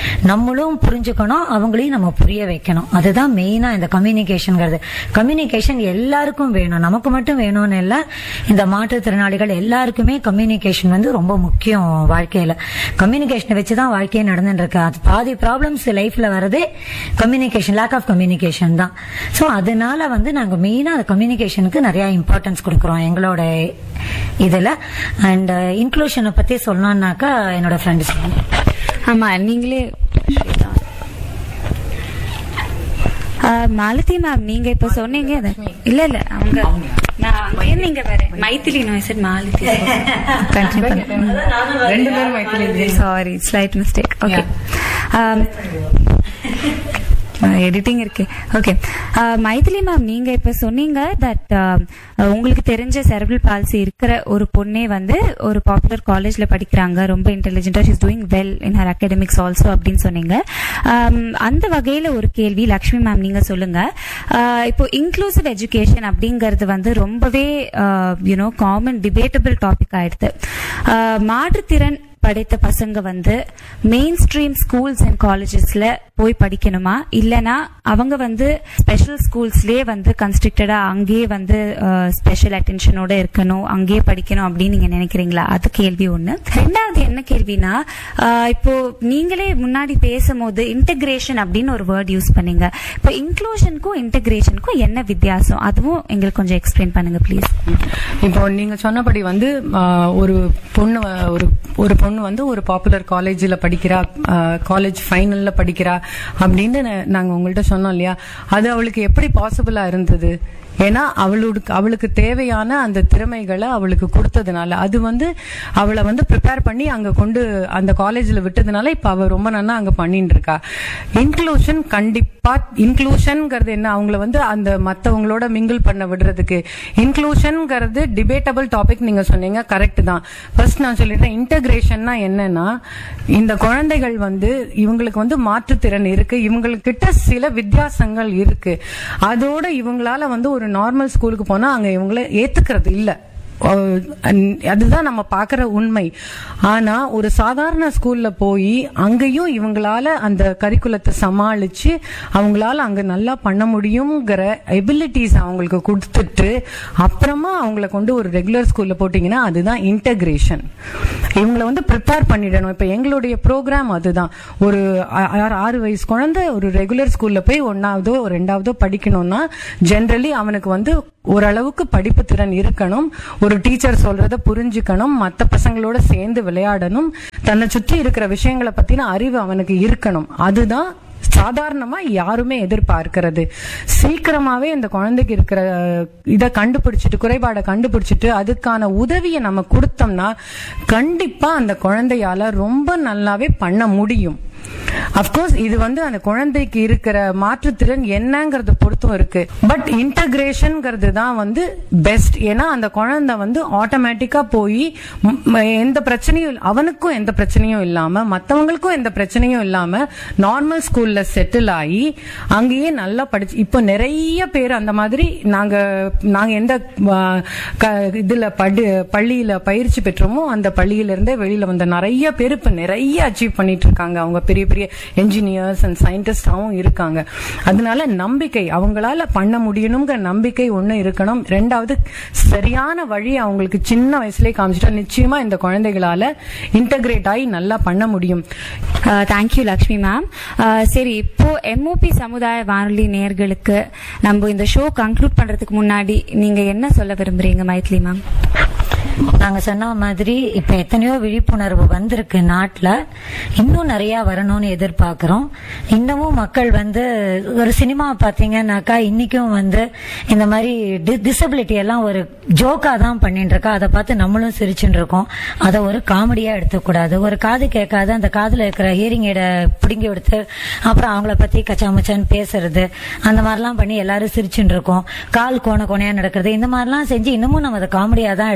நம்மளும் புரிஞ்சுக்கணும் அவங்களையும் நம்ம புரிய வைக்கணும் அதுதான் மெயினா இந்த கம்யூனிகேஷன்ங்கிறது கம்யூனிகேஷன் எல்லாருக்கும் வேணும் நமக்கு மட்டும் வேணும்னு இல்ல இந்த மாற்றுத்திறனாளிகள் எல்லாருக்குமே கம்யூனிகேஷன் வந்து ரொம்ப முக்கியம் வாழ்க்கையில கம்யூனிகேஷனை வச்சுதான் வாழ்க்கையே நடந்துட்டு இருக்கு அது பாதி ப்ராப்ளம்ஸ் லைஃப்ல வரதே கம்யூனிகேஷன் லேக் ஆஃப் கம்யூனிகேஷன் தான் ஸோ அதனால வந்து நாங்க மெயினா அந்த கம்யூனிகேஷனுக்கு நிறைய இம்பார்ட்டன்ஸ் கொடுக்குறோம் எங்களோட இதுல அண்ட் இன்க்ளூஷனை பத்தி சொல்லணும்னாக்கா என்னோட ஃப்ரெண்டு சொல்லுங்க ஆமா நீங்களே ஆ, மாலதி மேம் நீங்க இப்ப சொன்னீங்க அது- இல்ல இல்ல அவங்க நான் அங்கேயே நீங்க வேற Maithili no sir Malathi continue பண்ணுங்க ரெண்டு பேரும் Maithili sorry slight mistake okay editing இருக்கு ஓகே மைதிலி மேம் நீங்க இப்ப சொன்னீங்க தட் உங்களுக்கு தெரிஞ்ச செரபிள் பால்சி இருக்கிற ஒரு பொண்ணே வந்து ஒரு பாப்புலர் காலேஜ்ல படிக்கிறாங்க ரொம்ப இன்டெலிஜென்டா she's doing well in her academics also அப்படின்னு சொன்னீங்க Um, அந்த வகையில ஒரு கேள்வி லக்ஷ்மி மேம் நீங்க சொல்லுங்க Uh, இப்போ இன்க்ளூசிவ் எஜுகேஷன் அப்படிங்கிறது வந்து ரொம்பவே யூனோ காமன் டிபேட்டபிள் டாபிக் ஆயிடுது Uh, மாற்றுத்திறன் படைத்த பசங்க வந்து மெயின் ஸ்ட்ரீம் ஸ்கூல்ஸ் அண்ட் காலேஜஸ்ல போய் படிக்கணுமா இல்லனா அவங்க வந்து ஸ்பெஷல் ஸ்கூல்ஸ்லயே வந்து கன்ஸ்ட்ரக்டடா அங்கேயே வந்து ஸ்பெஷல் அட்டென்ஷனோட இருக்கணும் அங்கேயே படிக்கணும் அப்படின்னு நீங்க நினைக்கிறீங்களா அது கேள்வி ஒண்ணு ரெண்டாவது என்ன கேள்வினா ஆஹ் இப்போ நீங்களே முன்னாடி பேசும்போது இன்டகிரேஷன் அப்படின்னு ஒரு வேர்ட் யூஸ் பண்ணீங்க இப்போ இன்க்ளூஷனுக்கும் இன்டகிரேஷனுக்கும் என்ன வித்தியாசம் அதுவும் எங்களுக்கு கொஞ்சம் எக்ஸ்பிளைன் பண்ணுங்க ப்ளீஸ் இப்போ நீங்க சொன்னபடி வந்து ஆஹ், ஒரு பொண்ணு வ- ஒரு ஒரு பொண்ணு வந்து ஒரு பாப்புலர் காலேஜில் படிக்கிறா காலேஜ் ஃபைனல்ல படிக்கிறா அப்படின்னு நா- நாங்க உங்கள்ட்ட சொன்னோம் இல்லையா அது அவளுக்கு எப்படி பாசிபிளா இருந்தது ஏன்னா அவளுக்கு அவளுக்கு தேவையான அந்த திறமைகளை அவளுக்கு கொடுத்ததுனால அது வந்து அவளை வந்து ப்ரிப்பேர் பண்ணி அங்க கொண்டு அந்த காலேஜ்ல விட்டதுனால இப்ப அவ ரொம்ப நல்லா அங்க பண்ணிட்டு இருக்கா இன்க்ளூஷன் கண்டிப்பா இன்க்ளூஷன்ங்கிறது என்ன அவங்கள வந்து அந்த மத்தவங்களோட மிங்கிள் பண்ண விடுறதுக்கு இன்க்ளூஷன்ங்கிறது டிபேட்டபிள் டாபிக் நீங்க சொன்னீங்க கரெக்ட் தான் ஃபர்ஸ்ட் நான் சொல்லிட்டேன் இன்டகிரேஷன்னா என்னன்னா இந்த குழந்தைகள் வந்து இவங்களுக்கு வந்து மாற்றுத்திறன் இருக்கு இவங்களுக்கு கிட்ட சில வித்தியாசங்கள் இருக்கு அதோட இவங்களால வந்து ஒரு நார்மல் ஸ்கூலுக்கு போனா அங்க இவங்கள ஏத்துக்கிறது இல்ல அஹ் அன்- அதுதான் நம்ம பார்க்குற உண்மை ஆனா ஒரு சாதாரண ஸ்கூல்ல போய் அங்கேயும் இவங்களால அந்த கரிக்குலத்தை சமாளிச்சு அவங்களால அங்க நல்லா பண்ண முடியுங்கிற எபிலிட்டிஸ் அவங்களுக்கு கொடுத்துட்டு அப்புறமா அவங்கள கொண்டு ஒரு ரெகுலர் ஸ்கூல்ல போட்டீங்கன்னா அதுதான் இன்டகிரேஷன் இவங்களை வந்து ப்ரிப்பேர் பண்ணிடணும் இப்ப எங்களுடைய ப்ரோக்ராம் அதுதான் ஒரு ஆ- ஆறு ஆறு வயசு குழந்தை ஒரு ரெகுலர் ஸ்கூல்ல போய் ஒன்னாவதோ ரெண்டாவதோ படிக்கணும்னா ஜென்ரலி அவனுக்கு வந்து ஓரளவுக்கு படிப்பு திறன் இருக்கணும் ஒரு டீச்சர் சொல்றத புரிஞ்சுக்கணும் மத்த பசங்களோட சேர்ந்து விளையாடணும் தன்னை சுற்றி இருக்கிற விஷயங்களை பத்தின அறிவு அவனுக்கு இருக்கணும் அதுதான் சாதாரணமா யாருமே எதிர்பார்க்கிறது சீக்கிரமாவே இந்த குழந்தைக்கு இருக்கிற இதை கண்டுபிடிச்சிட்டு குறைபாடை கண்டுபிடிச்சிட்டு அதுக்கான உதவியை நம்ம கொடுத்தோம்னா கண்டிப்பா அந்த குழந்தையால ரொம்ப நல்லாவே பண்ண முடியும் அப்கோர்ஸ் இது வந்து அந்த குழந்தைக்கு இருக்கிற மாற்றுத்திறன் என்னங்கறத பொறுத்தும் இருக்கு பட் இன்டகிரேஷன்ங்கிறது தான் வந்து பெஸ்ட் ஏன்னா அந்த குழந்தை வந்து ஆட்டோமேட்டிக்கா போய் ம், ம, எந்த பிரச்சனையும் இல்ல- அவனுக்கும் எந்த பிரச்சனையும் இல்லாம மத்தவங்களுக்கும் எந்த பிரச்சனையும் இல்லாம நார்மல் ஸ்கூல்ல செட்டில் ஆகி அங்கேயே நல்லா படிச்சு இப்போ நிறைய பேர் அந்த மாதிரி நாங்க நாங்க எந்த ஆ, க- இதுல படி பள்ளியில பயிற்சி பெற்றோமோ அந்த பள்ளியில இருந்தே வெளியில வந்த நிறைய பேர் இப்ப நிறைய அச்சீவ் பண்ணிட்டு இருக்காங்க அவங்க பெரிய பெரிய என்ஜினியர்ஸ் அண்ட் சயின்டிஸ்டாவும் இருக்காங்க அதனால நம்பிக்கை அவங்களால பண்ண முடியணுங்கிற நம்பிக்கை ஒண்ணு இருக்கணும் ரெண்டாவது சரியான வழி அவங்களுக்கு சின்ன வயசுலயே காமிச்சிட்டா நிச்சயமா இந்த குழந்தைகளால இன்டகிரேட் ஆகி நல்லா பண்ண முடியும் தேங்க்யூ லக்ஷ்மி மேம் சரி இப்போ எம்ஓபி சமுதாய வானொலி நேயர்களுக்கு நம்ம இந்த ஷோ கன்க்ளூட் பண்றதுக்கு முன்னாடி நீங்க என்ன சொல்ல விரும்புறீங்க மைத்லி மேம் நாங்க சொன்ன மாதிரி இப்ப எத்தனையோ விழிப்புணர்வு வந்திருக்கு நாட்டுல இன்னும் நிறைய வரணும்னு எதிர்பார்க்கிறோம் இன்னமும் மக்கள் வந்து ஒரு சினிமா பாத்தீங்கன்னாக்கா இன்னைக்கும் வந்து இந்த மாதிரி டிசபிலிட்டி எல்லாம் ஒரு ஜோக்கா தான் பண்ணிட்டு இருக்கா அதை பார்த்து நம்மளும் சிரிச்சுட்டு இருக்கோம் அதை ஒரு காமெடியா எடுத்துக்கூடாது ஒரு காது கேட்காத அந்த காதுல இருக்கிற ஹியரிங் எடை பிடுங்கி எடுத்து அப்புறம் அவங்கள பத்தி கச்சாமச்சான்னு பேசுறது அந்த மாதிரிலாம் பண்ணி எல்லாரும் சிரிச்சுட்டு இருக்கோம் கால் கோண கோணையா நடக்கிறது இந்த மாதிரிலாம் செஞ்சு இன்னமும் நம்ம அதை காமெடியா தான் எடுத்துட்டு இருக்கோம்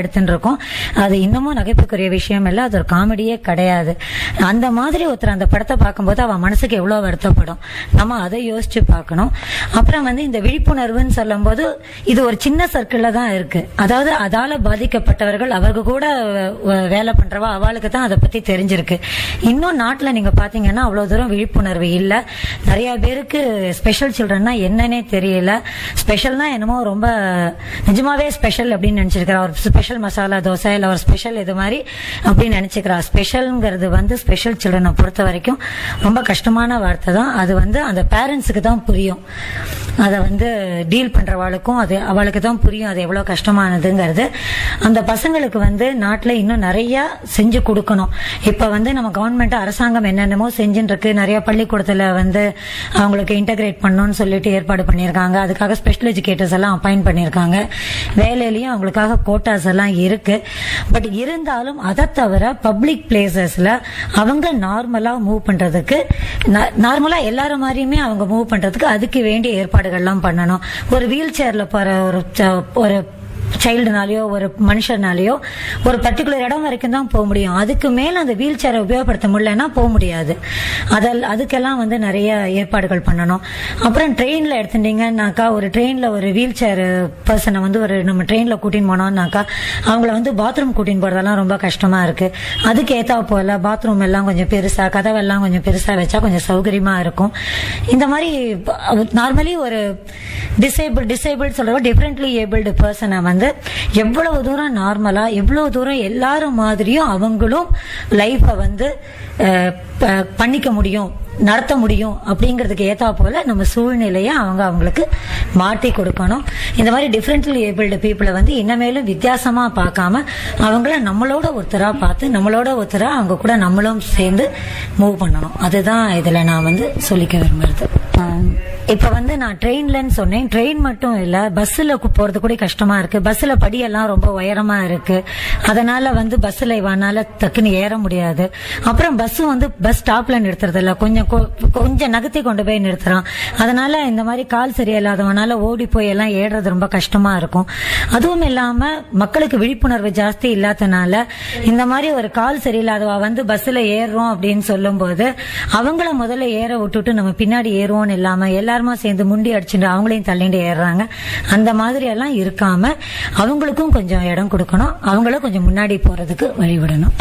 இருக்கும் அது இன்னமும் நகைப்புக்குரிய விஷயம் இல்லை அது ஒரு காமெடியே கிடையாது அந்த மாதிரி ஒருத்தர் அந்த படத்தை பார்க்கும்போது அவன் மனசுக்கு எவ்வளவு வருத்தப்படும் நம்ம அதை யோசிச்சு பார்க்கணும் அப்புறம் வந்து இந்த விழிப்புணர்வுன்னு சொல்லும்போது இது ஒரு சின்ன சர்க்கிள்ல தான் இருக்கு அதாவது அதால பாதிக்கப்பட்டவர்கள் அவர்கள் கூட அஹ், வேலை பண்றவா அவளுக்கு தான் அதை பத்தி தெரிஞ்சிருக்கு இன்னும் நாட்டுல நீங்க பாத்தீங்கன்னா அவ்வளவு தூரம் விழிப்புணர்வு இல்ல நிறைய பேருக்கு ஸ்பெஷல் சில்ட்ரன்னா என்னன்னே தெரியல ஸ்பெஷல்னா என்னமோ ரொம்ப நிஜமாவே ஸ்பெஷல் அப்படின்னு நினைச்சிருக்கிறா ஒரு ஸ்பெஷல் மசாலா தோசை இல்ல ஒரு ஸ்பெஷல் இது மாதிரி அப்படின்னு நினைச்சுக்கிறா ஸ்பெஷல்ங்கிறது வந்து ஸ்பெஷல் சில்ட்ரனை பொறுத்த வரைக்கும் ரொம்ப கஷ்டமான வார்த்தை தான் அது வந்து அந்த பேரண்ட்ஸுக்கு தான் புரியும் அதை வந்து டீல் பண்றவாளுக்கும் அது அவளுக்கு தான் புரியும் அது எவ்வளவு கஷ்டமானதுங்கிறது அந்த பசங்களுக்கு வந்து நாட்டுல இன்னும் நிறைய செஞ்சு கொடுக்கணும் இப்ப வந்து நம்ம கவர்மெண்ட் அரசாங்கம் என்னென்னமோ செஞ்சுட்டு இருக்கு நிறைய பள்ளிக்கூடத்துல வந்து அவங்களுக்கு இன்டகிரேட் பண்ணணும்னு சொல்லிட்டு ஏற்பாடு பண்ணியிருக்காங்க அதுக்காக ஸ்பெஷல் எஜுகேட்டர்ஸ் எல்லாம் அப்பாயிண்ட் பண்ணியிருக்காங்க வேலையிலயும் அவங்களுக்காக கோட்டாஸ் எல்லாம் இருக்கு பட் இருந்தாலும் அதை தவிர பப்ளிக் பிளேசஸ்ல அவங்க நார்மலா மூவ் பண்றதுக்கு நார்மலா எல்லாரும் மாதிரியுமே அவங்க மூவ் பண்றதுக்கு அதுக்கு வேண்டிய ஏற்பாடுகள்லாம் பண்ணணும் ஒரு வீல் சேர்ல போற ஒரு ச- ஒரு சைல்டுனாலயோ ஒரு மனுஷனாலேயோ ஒரு பர்டிகுலர் இடம் வரைக்கும் தான் போக முடியும் அதுக்கு மேல அந்த வீல் சேரை உபயோகப்படுத்த முடியலன்னா போக முடியாது அதில் அதுக்கெல்லாம் வந்து நிறைய ஏற்பாடுகள் பண்ணணும் அப்புறம் ட்ரெயின்ல எடுத்துட்டீங்கன்னாக்கா ஒரு ட்ரெயின்ல ஒரு வீல் சேர் பர்சனை வந்து ஒரு நம்ம ட்ரெயின்ல கூட்டின்னு போனோம்னாக்கா அவங்கள வந்து பாத்ரூம் கூட்டின்னு போறதெல்லாம் ரொம்ப கஷ்டமா இருக்கு அதுக்கு ஏத்தா போல பாத்ரூம் எல்லாம் கொஞ்சம் பெருசா கதவெல்லாம் கொஞ்சம் பெருசா வச்சா கொஞ்சம் சௌகரியமா இருக்கும் இந்த மாதிரி நார்மலி ஒரு டிசேபிள் டிசேபிள் சொல்றவங்க டிஃபரெண்ட்லி ஏபிள்டு பர்சனை வந்து எவ்வளவு தூரம் நார்மலா எவ்வளவு தூரம் எல்லாரும் மாதிரியும் அவங்களும் லைஃபை வந்து அஹ், ப- பண்ணிக்க முடியும் நடத்த முடியும் அப்படிங்கிறதுக்கு ஏத்தா போல நம்ம சூழ்நிலையை அவங்க அவங்களுக்கு மாற்றி கொடுக்கணும் இந்த மாதிரி டிஃப்ரெண்ட்லி ஏபிள்டு பீப்புளை வந்து இன்னமேலும் வித்தியாசமா பார்க்காம அவங்கள நம்மளோட ஒருத்தரா பார்த்து நம்மளோட ஒருத்தரா அவங்க கூட நம்மளும் சேர்ந்து மூவ் பண்ணணும் அதுதான் இதுல நான் வந்து சொல்லிக்க விரும்புறது ஆஹ் இப்ப வந்து நான் ட்ரெயின்லன்னு சொன்னேன் ட்ரெயின் மட்டும் இல்ல பஸ்ல போறது கூட கஷ்டமா இருக்கு பஸ்ல படியெல்லாம் ரொம்ப உயரமா இருக்கு அதனால வந்து பஸ்ல இவனால டக்குன்னு ஏற முடியாது அப்புறம் பஸ் வந்து பஸ் ஸ்டாப்ல நிறுத்துறது இல்ல கொஞ்சம் கொ- கொஞ்சம் நகர்த்தி கொண்டு போய் நிறுத்துறான் அதனால இந்த மாதிரி கால் சரியில்லாதவனால ஓடி போய் எல்லாம் ஏறுறது ரொம்ப கஷ்டமா இருக்கும் அதுவும் இல்லாம மக்களுக்கு விழிப்புணர்வு ஜாஸ்தி இல்லாதனால இந்த மாதிரி ஒரு கால் சரியில்லாதவா வந்து பஸ்ல ஏறுறோம் அப்படின்னு சொல்லும்போது அவங்கள முதல்ல ஏற விட்டுட்டு நம்ம பின்னாடி ஏறுவோம்னு இல்லாம எல்லாருமா சேர்ந்து முண்டி அடிச்சுட்டு அவங்களையும் தள்ளிட்டு ஏறுறாங்க அந்த மாதிரி எல்லாம் இருக்காம அவங்களுக்கும் கொஞ்சம் இடம் கொடுக்கணும் அவங்களும் கொஞ்சம் முன்னாடி போறதுக்கு வழிவிடணும்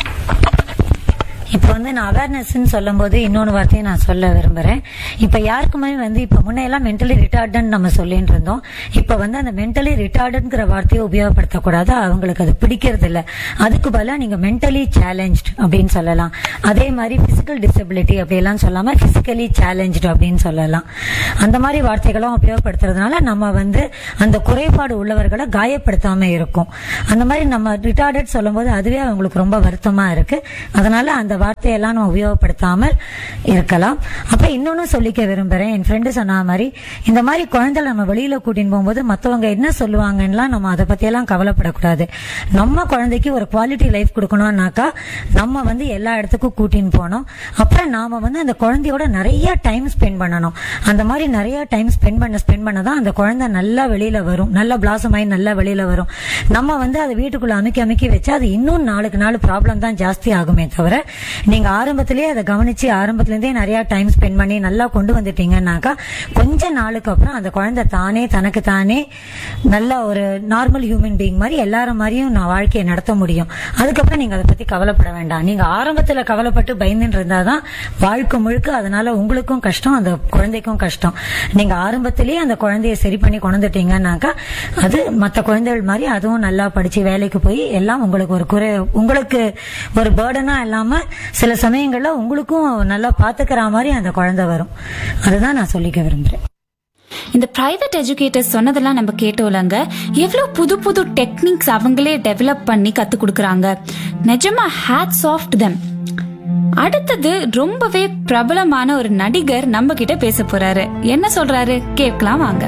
இப்ப வந்து நான் அவேர்னஸ் சொல்லும் போது இன்னொன்னு வார்த்தையை நான் சொல்ல விரும்புறேன் இப்ப யாருக்குமே வந்து இப்ப முன்னையெல்லாம் மென்டலி ரிட்டார்டன் நம்ம சொல்லிட்டு இருந்தோம் இப்ப வந்து அந்த மென்டலி ரிட்டார்டுங்கிற வார்த்தையை உபயோகப்படுத்தக்கூடாது அவங்களுக்கு அது பிடிக்கிறது இல்ல அதுக்கு பதிலா நீங்க மென்டலி சேலஞ்ச்ட் அப்படின்னு சொல்லலாம் அதே மாதிரி பிசிக்கல் டிசபிலிட்டி அப்படியெல்லாம் சொல்லாம பிசிக்கலி சேலஞ்ச்டு அப்படின்னு சொல்லலாம் அந்த மாதிரி வார்த்தைகளும் உபயோகப்படுத்துறதுனால நம்ம வந்து அந்த குறைபாடு உள்ளவர்களை காயப்படுத்தாம இருக்கும் அந்த மாதிரி நம்ம ரிட்டார்டட் சொல்லும்போது அதுவே அவங்களுக்கு ரொம்ப வருத்தமா இருக்கு அதனால அந்த வார்த்தையெல்லாம் நம்ம உபயோகப்படுத்தாமல் இருக்கலாம் அப்ப இன்னொன்னு சொல்லிக்க விரும்புறேன் என் ஃப்ரெண்டு சொன்ன மாதிரி இந்த மாதிரி குழந்தைகளை நம்ம வெளியில கூட்டின்னு போகும்போது மத்தவங்க என்ன சொல்லுவாங்கலாம் நம்ம அதை பத்தியெல்லாம் கவலைப்படக்கூடாது நம்ம குழந்தைக்கு ஒரு குவாலிட்டி லைஃப் கொடுக்கணும்னாக்கா நம்ம வந்து எல்லா இடத்துக்கும் கூட்டின்னு போகணும் அப்புறம் நாம வந்து அந்த குழந்தையோட நிறைய டைம் ஸ்பெண்ட் பண்ணணும் அந்த மாதிரி நிறைய டைம் ஸ்பெண்ட் பண்ண ஸ்பெண்ட் பண்ண தான் அந்த குழந்தை நல்லா வெளியில வரும் நல்லா பிளாசம் ஆகி நல்லா வெளியில வரும் நம்ம வந்து அதை வீட்டுக்குள்ள அமைக்கி அமைக்கி வச்சா அது இன்னும் நாளுக்கு நாள் ப்ராப்ளம் தான் ஜாஸ்தி ஆகுமே தவிர நீங்க ஆரம்பத்திலேயே அதை கவனிச்சு ஆரம்பத்துல இருந்தே நிறைய டைம் ஸ்பெண்ட் பண்ணி நல்லா கொண்டு வந்துட்டீங்கன்னாக்கா கொஞ்ச நாளுக்கு அப்புறம் அந்த குழந்தை தானே தனக்கு தானே நல்ல ஒரு நார்மல் ஹியூமன் பீயிங் மாதிரி எல்லாரும் மாதிரியும் நான் வாழ்க்கையை நடத்த முடியும் அதுக்கப்புறம் நீங்க அதை பத்தி கவலைப்பட வேண்டாம் நீங்க ஆரம்பத்துல கவலைப்பட்டு பயந்துட்டு இருந்தாதான் வாழ்க்கை முழுக்க அதனால உங்களுக்கும் கஷ்டம் அந்த குழந்தைக்கும் கஷ்டம் நீங்க ஆரம்பத்திலேயே அந்த குழந்தைய சரி பண்ணி கொண்டுட்டீங்கன்னாக்கா அது மத்த குழந்தைகள் மாதிரி அதுவும் நல்லா படிச்சு வேலைக்கு போய் எல்லாம் உங்களுக்கு ஒரு குறை உங்களுக்கு ஒரு பேர்டனா இல்லாம சில சமயங்கள்ல உங்களுக்கும் நல்லா பாத்துக்கிற மாதிரி அந்த குழந்தை வரும் அதுதான் நான் சொல்லிக்க விரும்புறேன் இந்த பிரைவேட் எஜுகேட்டர்ஸ் சொன்னதெல்லாம் நம்ம கேட்டோம்லங்க எவ்வளவு புது புது டெக்னிக்ஸ் அவங்களே டெவலப் பண்ணி கத்து கொடுக்கறாங்க நிஜமா ஹேட்ஸ் ஆஃப் them அடுத்தது ரொம்பவே பிரபலமான ஒரு நடிகர் நம்ம கிட்ட பேச போறாரு என்ன சொல்றாரு கேட்கலாம் வாங்க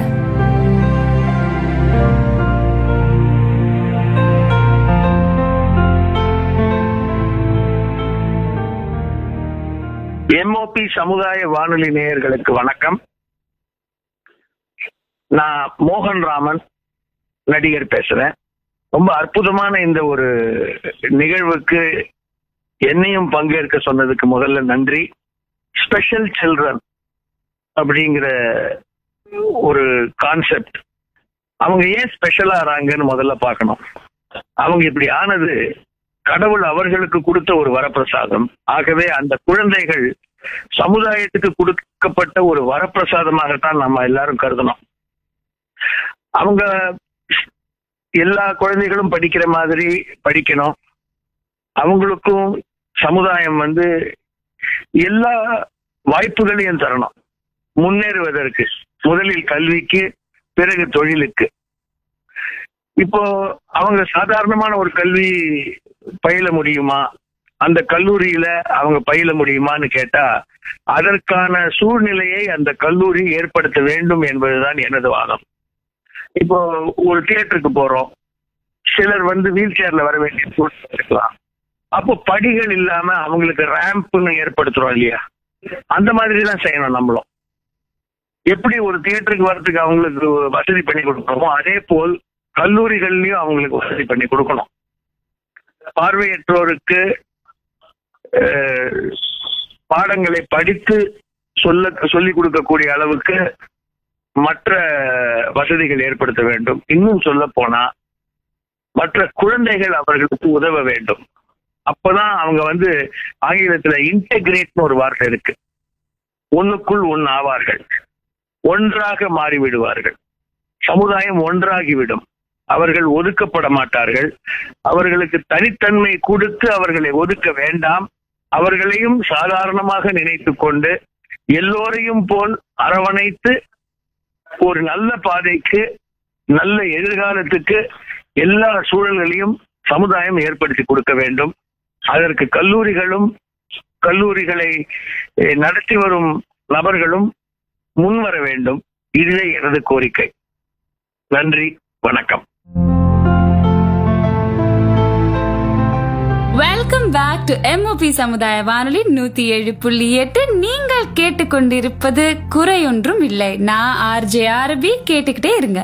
எம்ஓபி சமுதாய வானொலி நேயர்களுக்கு வணக்கம் நான் மோகன் ராமன் நடிகர் பேசுறேன் ரொம்ப அற்புதமான இந்த ஒரு நிகழ்வுக்கு என்னையும் பங்கேற்க சொன்னதுக்கு முதல்ல நன்றி ஸ்பெஷல் சில்ட்ரன் அப்படிங்கிற ஒரு கான்செப்ட் அவங்க ஏன் ஸ்பெஷலா ஆறாங்கன்னு முதல்ல பார்க்கணும் அவங்க இப்படி ஆனது கடவுள் அவர்களுக்கு கொடுத்த ஒரு வரப்பிரசாதம் ஆகவே அந்த குழந்தைகள் சமுதாயத்துக்கு கொடுக்கப்பட்ட ஒரு வரப்பிரசாதமாகத்தான் நம்ம எல்லாரும் கருதணும் அவங்க எல்லா குழந்தைகளும் படிக்கிற மாதிரி படிக்கணும் அவங்களுக்கும் சமுதாயம் வந்து எல்லா வாய்ப்புகளையும் தரணும் முன்னேறுவதற்கு முதலில் கல்விக்கு பிறகு தொழிலுக்கு இப்போ அவங்க சாதாரணமான ஒரு கல்வி பயில முடியுமா அந்த கல்லூரியில அவங்க பயில முடியுமான்னு கேட்டா அதற்கான சூழ்நிலையை அந்த கல்லூரி ஏற்படுத்த வேண்டும் என்பதுதான் எனது வாதம் இப்போ ஒரு தியேட்டருக்கு போறோம் சிலர் வந்து வீல் சேர்ல வர வேண்டிய சூழ்நிலை இருக்கலாம் அப்போ படிகள் இல்லாம அவங்களுக்கு ரேம்ப்னு ஏற்படுத்துறோம் இல்லையா அந்த மாதிரி தான் செய்யணும் நம்மளும் எப்படி ஒரு தியேட்டருக்கு வர்றதுக்கு அவங்களுக்கு வசதி பண்ணி கொடுக்கணுமோ அதே போல் கல்லூரிகள்லயும் அவங்களுக்கு வசதி பண்ணி கொடுக்கணும் பார்வையற்றோருக்கு அஹ், பாடங்களை படித்து சொல்ல சொல்லிக் கொடுக்கக்கூடிய அளவுக்கு மற்ற வசதிகள் ஏற்படுத்த வேண்டும் இன்னும் சொல்ல போனா மற்ற குழந்தைகள் அவர்களுக்கு உதவ வேண்டும் அப்பதான் அவங்க வந்து ஆங்கிலத்துல இன்டெகிரேட்னு ஒரு வார்த்தை இருக்கு ஒண்ணுக்குள் ஒன்னு ஆவார்கள் ஒன்றாக மாறிவிடுவார்கள் சமுதாயம் ஒன்றாகிவிடும் அவர்கள் ஒதுக்கப்பட மாட்டார்கள் அவர்களுக்கு தனித்தன்மை கொடுத்து அவர்களை ஒதுக்க வேண்டாம் அவர்களையும் சாதாரணமாக நினைத்துக் கொண்டு எல்லோரையும் போல் அரவணைத்து ஒரு நல்ல பாதைக்கு நல்ல எதிர்காலத்துக்கு எல்லா சூழல்களையும் சமுதாயம் ஏற்படுத்தி கொடுக்க வேண்டும் அதற்கு கல்லூரிகளும் கல்லூரிகளை eh, நடத்தி வரும் நபர்களும் முன்வர வேண்டும் இதுவே எனது கோரிக்கை நன்றி வணக்கம் வெல்கம் பேக் டு எம்ஓபி சமுதாய வானொலி நூத்தி ஏழு புள்ளி எட்டு நீங்கள் கேட்டுக்கொண்டிருப்பது குறையொன்றும் இல்லை நான் ஆர்ஜே ஆர்பி கேட்டுக்கிட்டே இருங்க